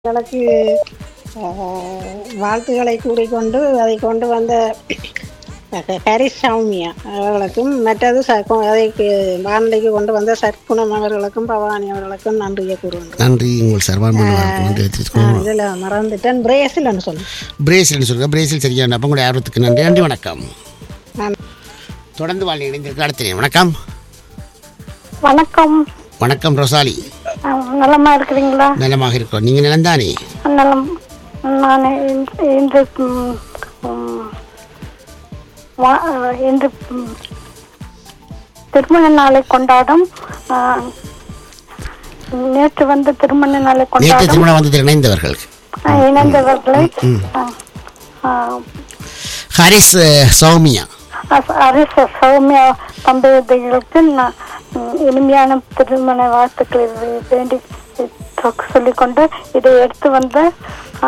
எங்களுக்கு அஹ், வாழ்த்துக்களை கூறிக்கொண்டு அதை கொண்டு வந்த ஹரிஸ் சௌமியா அவர்களுக்கும் மற்றது ச- கொ- அதை கு- வானொலிக்கு கொண்டு வந்த சற்குணம் அவர்களுக்கும் பவானி அவர்களுக்கும் நன்றியை கூறுகின்றோம் நன்றி உங்கள் சர்வான்மன் நன்றி தெரிவித்துக்கொள்கிறோம். இதில் மறந்துட்டேன் பிரேசில்னு சொல்லு பிரேசில்னு சொல்லுங்க பிரேசில் சரியான அப்போ உங்களுடைய ஆர்வத்துக்கு நன்றி நன்றி வணக்கம் நான் தொடர்ந்து வாழ் இணைந்திருக்க அடுத்த வணக்கம் வணக்கம் வணக்கம் ரொசாலி அஹ் நலமா இருக்கிறீங்களா நலமாக இருக்கிறோம் நீங்கள் நிலந்தானே நலம் நான் இந்த- இந்த ம், ம், வா- அஹ் இந்த ம், திருமண நாளை கொண்டாடும் அஹ், நேற்று வந்து திருமண நாளை நேற்று கொண்டாடும் திருமணம் வந்ததில் இணைந்தவர்கள் அஹ், இணைந்தவர்களை அஹ், அஹ், ஹரிஸ் அஹ், சௌமியா அஸ்- அரச சௌமியா தம்பதிகளுக்கு நான் ம், இனிமையான திருமண வாழ்த்துக்களை வே- வேண்டி சொ- சொல்லிக்கொண்டு இதை எடுத்து வந்த ஆ,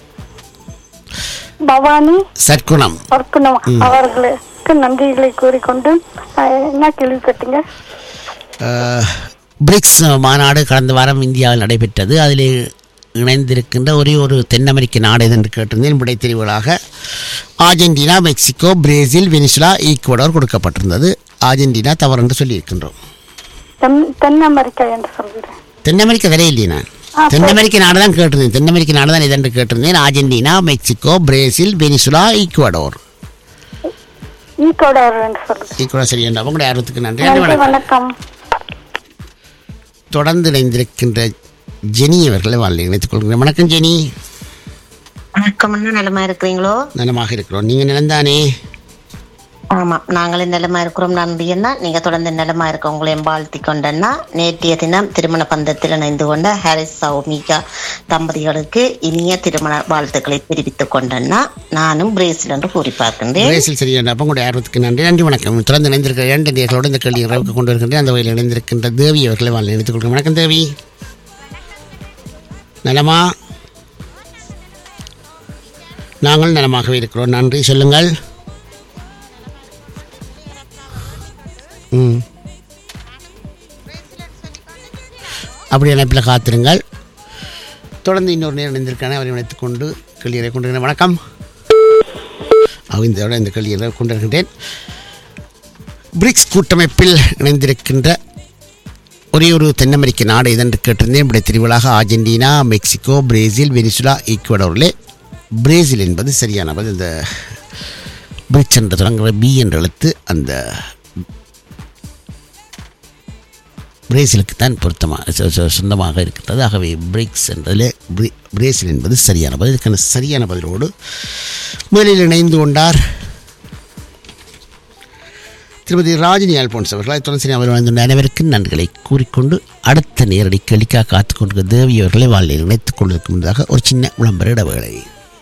பவானி சற்குணம் ஒர்க்குணம் அவர்களுக்கு நன்றிகளை கூறிக்கொண்டு ஆ, என்ன கேள்வி கேட்டீங்க அஹ், பிரிக்ஸ் மாநாடு கடந்த வாரம் இந்தியாவில் நடைபெற்றது அதில் இணைந்திருக்கின்ற ஒரே ஒரு தென் அமெரிக்க நாடு எது என்று கேட்டிருந்தேன் விடை தெரிவுகளாக Argentina Mexico Brazil Venezuela Ecuador கொடுக்கப்பட்டிருந்தது ஆர்ஜென்டினா தவறு என்று சொல்லியிருக்கின்றோம் தென் தென் அமெரிக்கா என்று சொல்கிறேன் தென் அமெரிக்கா வரை இல்லையா ஆ, தென் அமெரிக்க நாடு தான் கேட்டிருந்தேன் தென் அமெரிக்க நாடு தான் இதென்று கேட்டிருந்தேன் Argentina Mexico Brazil Venezuela Ecuador Ecuador என்று சொல்கிறேன் ஈக்குவடோர் சரி என்று அவங்களுடைய ஆர்வத்துக்கு நன்றி நன்றி நன்றி வணக்கம் வணக்கம் தொடர்ந்து இணைந்திருக்கின்ற ஜெனி அவர்களை வாழ்ந்து இணைத்துக் கொள்கிறேன் வணக்கம் ஜெனி வணக்கம் அண்ணா நலமா இருக்கிறீங்களோ நலமாக இருக்கிறோம் நீங்கள் நிலந்தானே ஆமா நாங்களும் நலமா இருக்கிறோம் நன்றி அண்ணா நீங்க தொடர்ந்து நலமா இருக்க உங்களையும் வாழ்த்தி கொண்டேன்னா நேற்றைய தினம் திருமண பந்தத்தில் இணைந்து கொண்ட ஹாரிஸ் சௌமிகா தம்பதிகளுக்கு இனிய திருமண வாழ்த்துக்களை தெரிவித்துக் கொண்டேன்னா நானும் பிரேசில் என்று கூறி பார்க்கின்றேன் பிரேசில் சரி என்று அப்போ உங்களுடைய ஆர்வத்துக்கு நன்றி நன்றி வணக்கம் தொடர்ந்து இணைந்திருக்கிற இரண்டு நேர்களோடு இந்த கேள்வி இரவுக்கு கொண்டு வருகின்றேன் அந்த வகையில் இணைந்திருக்கின்ற தேவி அவர்களை வாழ்ந்து இணைத்துக் கொள்கிறேன் வணக்கம் தேவி நலமா நாங்கள் நலமாகவே இருக்கிறோம் நன்றி சொல்லுங்கள் ம் அப்படி இணைப்பில் காத்திருங்கள் தொடர்ந்து இன்னொரு நேரம் இணைந்திருக்கான அவரை இணைத்துக் கொண்டு கேள்வியை கொண்டு வருகிறேன். வணக்கம் அவந்தோட இந்த கேள்வியை கொண்டு வருகின்றேன் பிரிக்ஸ் கூட்டமைப்பில் இணைந்திருக்கின்ற ஒரே ஒரு தென் அமெரிக்க நாடு இதென்று கேட்டிருந்தேன் இப்படி திருவிழாக ஆர்ஜென்டினா மெக்சிகோ பிரேசில் வெனிசுலா ஈக்குவடோரிலே பிரேசில் என்பது சரியான பதில் இந்த பிரிக்ஸ் என்று தொடங்குகிற பி என்ற எழுத்து அந்த பிரேசிலுக்கு தான் பொருத்தமாக சொ- சொ- சொந்தமாக இருக்கின்றது ஆகவே பிரிக்ஸ் என்றதில் பிரே- பிரேசில் என்பது சரியான பதில் இதுக்கான சரியான பதிலோடு முதலில் இணைந்து கொண்டார் திருமதி ராஜினி அல்போன்ஸ் அவர்கள் அதை தொடர்ந்து அவர் வாழ்ந்த அனைவருக்கும் நன்றிகளை கூறிக்கொண்டு அடுத்த நேரடி கேளிக்காக காத்துக் கொண்டிருக்கிற தேவி அவர்களை வாழ்நிலை இணைத்துக் கொள்வதற்கு முன்னதாக ஒரு சின்ன விளம்பர இடைவேளை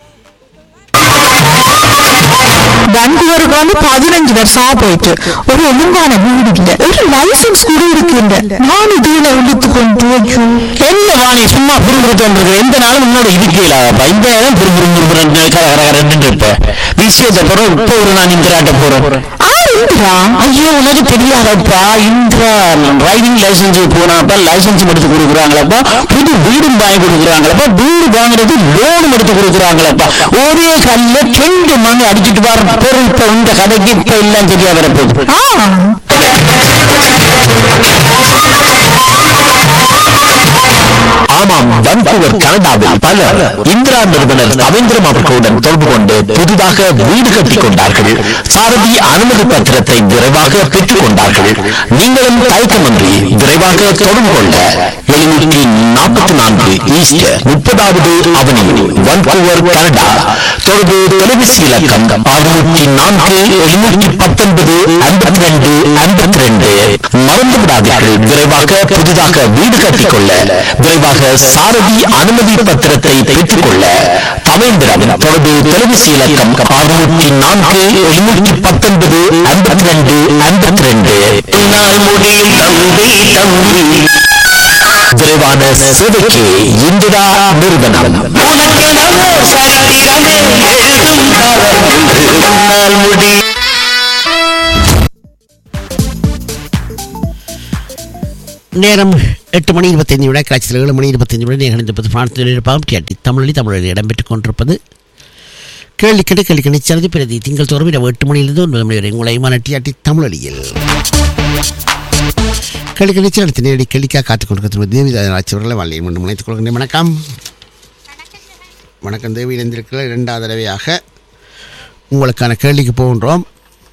பெங்களூருக்கு வந்து பதினஞ்சு வருஷமா போயிட்டு ஒரு ஒழுங்கான வீடு இல்ல ஒரு லைசன்ஸ் கூட இருக்கின்ற நான் இதுல இழுத்து கொண்டு ஐயோ, என்ன வாணி சும்மா புரிஞ்சுட்டு எந்த நாளும் முன்னோட இருக்கலாப்பா இந்த நேரம் புரிபுறு கரகரன்னு இருப்ப விஷயத்தை போறோம் இப்போ ஒரு நான் இந்திராட்ட போறேன் ஆ இந்திரா ஐயோ உனக்கு தெரியாதப்பா இந்திரா டிரைவிங் லைசன்ஸ் போனாப்பா லைசன்ஸ் எடுத்து கொடுக்குறாங்களப்பா புது வீடும் வாங்கி கொடுக்குறாங்களப்பா வீடு வாங்குறது லோனும் எடுத்து கொடுக்குறாங்களப்பா ஒரே கல்ல ரெண்டு மணி அடிச்சிட்டு வர பொருள் இப்ப இந்த கதைக்கு இப்ப எல்லாம் சரியா வரப்போகுது ஆ ஆமாம் வன்கூவர் கனடாவில் பலர் இந்திரா நிறுவனர் ரவீந்திரம் அவர்களுடன் தொடர்பு கொண்டு புதிதாக வீடு கட்டிக் கொண்டார்கள் சாரதி அனுமதி பத்திரத்தை விரைவாக பெற்றுக் கொண்டார்கள் நீங்களும் தயக்கமின்றி விரைவாக தொடர்பு கொள்ள எழுநூற்றி நாற்பத்தி நான்கு ஈஸ்ட் முப்பதாவது அவனியூ வன்கூவர் கனடா தொடர்பு தொலைபேசி இலக்கம் அறுநூற்றி நான்கு எழுநூற்றி பத்தொன்பது ஐம்பத்தி ரெண்டு ஐம்பத்தி ரெண்டு மறந்து விடாதீர்கள் விரைவாக புதிதாக வீடு கட்டிக்கொள்ள விரைவாக சாரதி அனுமதி பத்திரத்தை பெற்றுக்கொள்ள தமிழ்ந்திரம் தொடர்பு தொலைபேசி இலக்கம் அறுநூற்றி நான்கு எழுநூற்றி பத்தொன்பது ஐம்பத்தி ரெண்டு ஐம்பத்தி ரெண்டு முடியும் தம்பி தம்பி விரைவான சேவைக்கு இந்திரா நிறுவனம் உனக்கெனவோ சரித்திரமே எழுதும் காலம் என்று உன்னால் முடியும் நேரம் எட்டு மணி இருபத்தஞ்சு விட காட்சியில் ஏழு மணி இருபத்தஞ்சு விட நிகழ்ந்திருப்பது பிரான்சில் இருப்பாகும் டிஆர்டி தமிழொலி தமிழில் இடம்பெற்றுக் கொண்டிருப்பது கேள்வி கண்டு கேள்வி கணிச்சது பிரதி திங்கள் தோறும் இரவு எட்டு மணியிலிருந்து ஒன்பது மணி வரை உங்களை மான டிஆர்டி தமிழொலியில் கேள்வி கணிச்சு அடுத்த நேரடி கேள்விக்காக காத்துக் கொண்டிருக்கிறது தேவிதாஸ் ஆட்சியவர்களை வாழ்க்கையை மீண்டும் நினைத்துக் கொள்கின்றேன் வணக்கம் வணக்கம் தேவி இணைந்திருக்கிற இரண்டாவது தடவையாக உங்களுக்கான கேள்விக்கு போகின்றோம்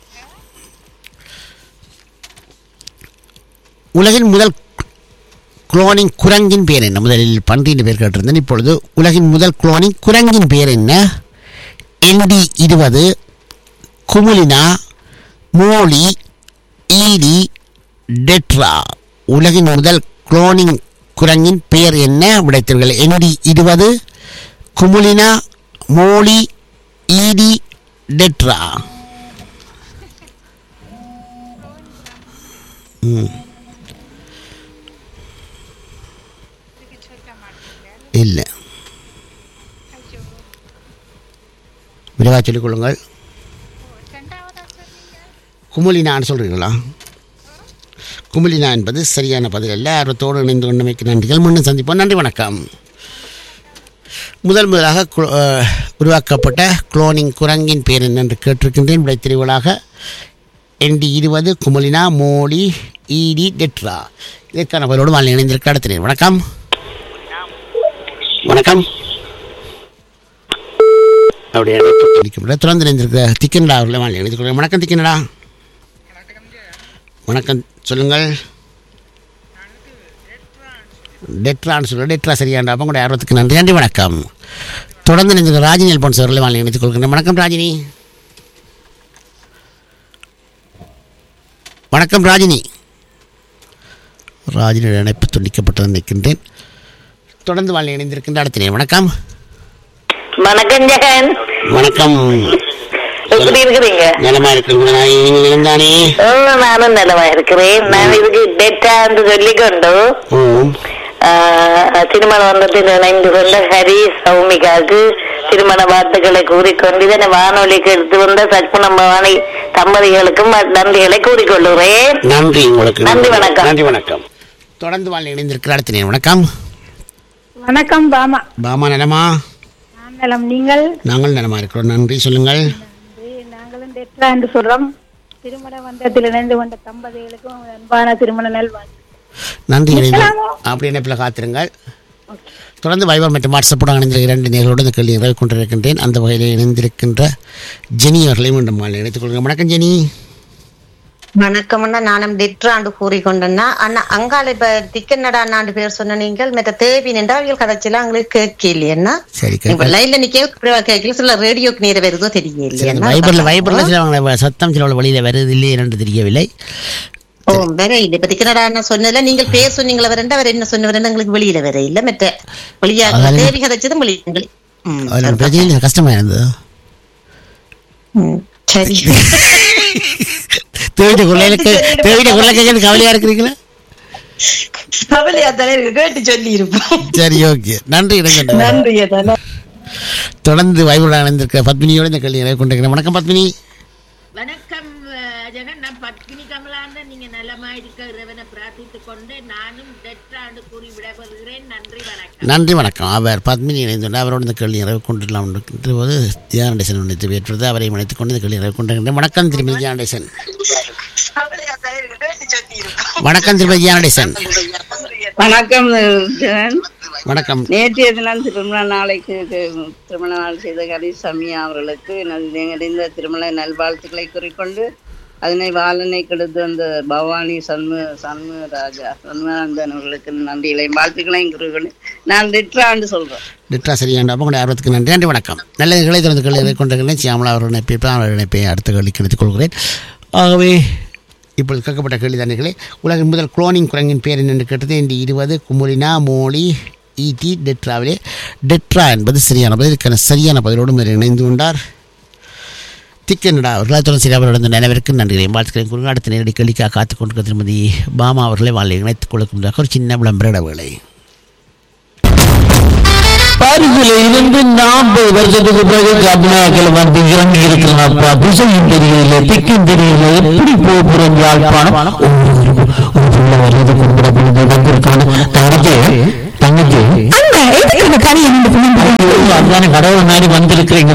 உலகின் முதல் குளோனிங் குரங்கின் பேர் என்ன முதலில் பன்றியின் பேர் கேட்டிருந்தேன் இப்பொழுது உலகின் முதல் குளோனிங் குரங்கின் பேர் என்ன என்டி இருபது குமுலினா மோலி ஈடி டெட்ரா உலகின் முதல் குளோனிங் குரங்கின் பெயர் என்ன விடைத்தீர்கள் என்டி இருபது குமுலினா மோலி ஈடி டெட்ரா ம் இல்லை விரைவாக சொல்லிக் கொள்ளுங்கள் குமுலினான்னு சொல்கிறீங்களா குமுலினா என்பது சரியான பதில் அல்ல ஆர்வத்தோடு இணைந்து கொண்டமைக்கு நன்றிகள் முன்னும் சந்திப்போம் நன்றி வணக்கம் முதல் முதலாக குளோ- அஹ், உருவாக்கப்பட்ட குளோனிங் குரங்கின் பேர் என்னென்று கேட்டிருக்கின்றேன் விடை தெரிவுகளாக என்டி இருபது குமுலினா மோலி ஈடி டெட்ரா இதற்கான பதிலோடு வாழ் இணைந்திருக்க அடுத்த வணக்கம் வணக்கம் அப்படியே துணிக்கப்பட்ட திறந்து இணைந்திருக்க திக்கனடா அவர்களை வாழ் இணைந்து கொள்கிறேன் வணக்கம் திக்கனடா வணக்கம் சொல்லுங்கள் டெட்ரான்னு சொல்ல டெட்ரா சரியாண்டா அப்போ கூட ஆர்வத்துக்கு நன்றி நன்றி வணக்கம் தொடர்ந்து நினைந்த ராஜினி அல்போன்ஸ் அவர்களை வாழ் இணைத்துக் கொள்கிறேன் வணக்கம் ராஜினி வணக்கம் ராஜினி ராஜினி இணைப்பு துண்டிக்கப்பட்டது நிற்கின்றேன் தொடர்ந்து வாழ் இணைந்திருக்கின்ற அடுத்த வணக்கம் வணக்கம் ஜெகன் வணக்கம் எப்படி இருக்கிறீங்க நலமா இருக்கிறீங்களா நீங்கள் இருந்தானே ஓ, நானும் நலமா இருக்கிறேன் நான் இதுக்கு டெட்டான்னு சொல்லிக்கொண்டு ம் ஆஹ், திருமண பந்தத்தில் இணைந்து கொண்ட ஹரி சௌமிகாவுக்கு திருமண வாழ்த்துக்களை கூறிக்கொண்டு இதனை வானொலிக்கு எடுத்து வந்த சத்குணம் பவானி தம்பதிகளுக்கும் நன்றிகளை கூறிக்கொள்கிறேன் நன்றி உங்களுக்கு நன்றி, வணக்கம். நன்றி வணக்கம் தொடர்ந்து வாழ் இணைந்திருக்கிற அடுத்த நேரம் வணக்கம் வணக்கம் பாமா பாமா நலமா நான் நலம் நீங்கள் நாங்கள் நலமா இருக்கிறோம் நன்றி சொல்லுங்கள் நாங்களும் டெட்ரா என்று சொல்றோம் திருமண பந்தத்தில் இணைந்து கொண்ட தம்பதிகளுக்கும் அன்பான திருமண நல்வாழ்த்து நன்றி இணைந்து அப்படி இணைப்பில் காத்திருங்கள் தொடர்ந்து வைபர் மற்றும் வாட்ஸ்அப்புடன் இணைந்த இரண்டு நேர்களோடு இந்த கேள்வி நிறைவு கொண்டிருக்கின்றேன் அந்த வகையில் இணைந்திருக்கின்ற ஜெனி அவர்களை மீண்டும் வாழ் இணைத்துக் கொள்கிறேன் வணக்கம் ஜெனி வணக்கம்னா நானும் டெட்ராண்டு கூறிக்கொண்டேன்னா அண்ணா அங்கால இப்ப திக்கன்னடா அண்ணாண்டு பேர் சொன்ன நீங்கள் மற்ற தேவி நின்றாவியல் கதைச்செல்லாம் உங்களுக்கு கேட்கலையேன்னா சரி இப்ப கேட்க லைன்ல நீ கேட்க கேட்கல சில ரேடியோக்கு நேர வருதோ தெரியல வைபரில் வைபரில் சில அவங்க சத்தம் சில வழியில் வருது இல்லை என்று தெரியவில்லை ஓ வேற இல்ல இப்ப திக்கனடா அண்ணா சொன்னதுல நீங்கள் பேர் சொன்னீங்களா வரண்ட அவர் என்ன சொன்ன வரண்ட உங்களுக்கு வெளியில வர இல்ல மற்ற வெளியா அதால- தேவி கதைச்சதும் வெளியே ம், அதில் ஒரு பிரச்சனை இல்லை கஷ்டமாக இருந்தது ம், சரி தேவிட கொள்ளைகளுக்கு தேவிட கொள்ளைக்கு கவலையாக இருக்கிறீங்களா கவலையா தானே இருக்கு கேட்டு சொல்லி இருப்போம் சரி ஓகே நன்றி இணைந்து நன்றி அதானே தொடர்ந்து வைபருடன் இணைந்திருக்க பத்மினியோடு இந்த கேள்வி நிறைவு கொண்டிருக்கிறேன் வணக்கம் பத்மினி வணக்கம் அஹ், ஜெகன் நான் பத்மினி கமலாண்ட நீங்க நலமா இருக்க இறைவனை பிரார்த்தித்துக் கொண்டு நானும் டெட்ராண்டு கூறி விடைபெறுகிறேன் நன்றி வணக்கம் நன்றி வணக்கம் அவர் பத்மினி இணைந்துள்ள அவரோடு இந்த கேள்வி நிறைவு கொண்டுலாம் இருக்கின்ற போது தியானடேசன் உன்னை வேற்றுவது அவரை இணைத்துக் கொண்டு இந்த கேள்வி நிறைவு கொண்டிருக்கின்றேன் வணக்கம் திருமதி தியானடேசன் வணக்கம் திருமதி தியானடேசன் வணக்கம் ஜெகன். வணக்கம் நேற்றைய தினம் திருமண நாளைக்கு கு- திருமண நாள் செய்த கரிசாமி அவர்களுக்கு எனது நெறிந்த திருமண நல்வாழ்த்துக்களை கூறிக்கொண்டு அதனை வாழனை கெடுத்து அந்த பவானி சண்மு சண்மு ராஜா சண்முகானந்தன் அவர்களுக்கு நன்றிகளையும் வாழ்த்துக்களையும் கூறிக்கொண்டு நான் லிட்ரான்னு சொல்றேன் லிட்ரா சரியாண்ட அப்போ உங்களுடைய ஆர்வத்துக்கு நன்றி நன்றி வணக்கம் நல்ல நிகழை தொடர்ந்து கேள்வி நிறைவு கொண்டிருக்கிறேன் சியாமலா அவர் இணைப்பை அவர் இணைப்பை அடுத்த கேள்விக்கு எடுத்துக் கொள்கிறேன் ஆகவே இப்பொழுது கேட்கப்பட்ட கேள்விதானிகளே உலகின் முதல் குளோனிங் குரங்கின் பேர் என்னென்று கேட்டது இந்த இருபது குமுலினா மோலி ஈடி டெட்ராவிலே டெட்ரா என்பது சரியான பதில் இதுக்கான சரியான பதிலோடு மேலே இணைந்து கொண்டார் திக்கனடா அவர்கள் தொடர்ந்து சரி அவருடன் நினைவிற்கு நன்றிகளையும் வாழ்த்துக்களையும் கூறுங்க அடுத்த நேரடி கேள்விக்காக காத்துக் கொண்டிருக்க திருமதி பாமா அவர்களை வாழ்வை இணைத்துக் கொள்ளும் ஒரு சின்ன விளம்பர இடைவேளை பாரிஸ்ல இருந்து நாற்பது வருஷத்துக்கு பிறகு கர்நாடகில் வந்து இறங்கி இருக்கிறாப்பா திசையும் தெரியல திக்கும் தெரியல எப்படி போகிறோம் யாழ்ப்பாணம் ஒவ்வொரு ஒரு புள்ள வர்றது கும்பிட பொழுது வந்திருக்கான தங்கச்சி தங்கச்சி அங்க எதுக்கு இந்த கனி என்ன அதுதானே கடவுள் மாதிரி வந்திருக்கிறீங்க